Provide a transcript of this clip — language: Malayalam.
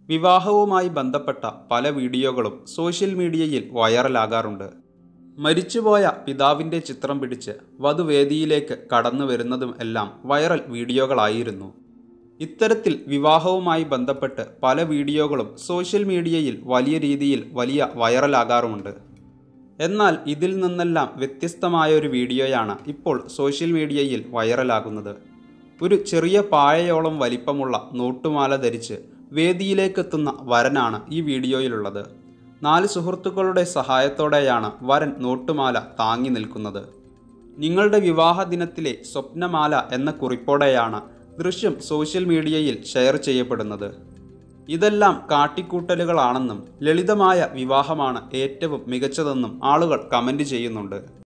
വിവാഹവുമായി ബന്ധപ്പെട്ട പല വീഡിയോകളും സോഷ്യൽ മീഡിയയിൽ വൈറലാകാറുണ്ട് മരിച്ചുപോയ പിതാവിൻ്റെ ചിത്രം പിടിച്ച് വധുവേദിയിലേക്ക് കടന്നു വരുന്നതും എല്ലാം വൈറൽ വീഡിയോകളായിരുന്നു ഇത്തരത്തിൽ വിവാഹവുമായി ബന്ധപ്പെട്ട് പല വീഡിയോകളും സോഷ്യൽ മീഡിയയിൽ വലിയ രീതിയിൽ വലിയ വൈറലാകാറുമുണ്ട് എന്നാൽ ഇതിൽ നിന്നെല്ലാം വ്യത്യസ്തമായ ഒരു വീഡിയോയാണ് ഇപ്പോൾ സോഷ്യൽ മീഡിയയിൽ വൈറലാകുന്നത് ഒരു ചെറിയ പായയോളം വലിപ്പമുള്ള നോട്ടുമാല ധരിച്ച് വേദിയിലേക്കെത്തുന്ന വരനാണ് ഈ വീഡിയോയിലുള്ളത് നാല് സുഹൃത്തുക്കളുടെ സഹായത്തോടെയാണ് വരൻ നോട്ടുമാല താങ്ങി നിൽക്കുന്നത് നിങ്ങളുടെ വിവാഹ ദിനത്തിലെ സ്വപ്നമാല എന്ന കുറിപ്പോടെയാണ് ദൃശ്യം സോഷ്യൽ മീഡിയയിൽ ഷെയർ ചെയ്യപ്പെടുന്നത് ഇതെല്ലാം കാട്ടിക്കൂട്ടലുകളാണെന്നും ലളിതമായ വിവാഹമാണ് ഏറ്റവും മികച്ചതെന്നും ആളുകൾ കമൻ്റ് ചെയ്യുന്നുണ്ട്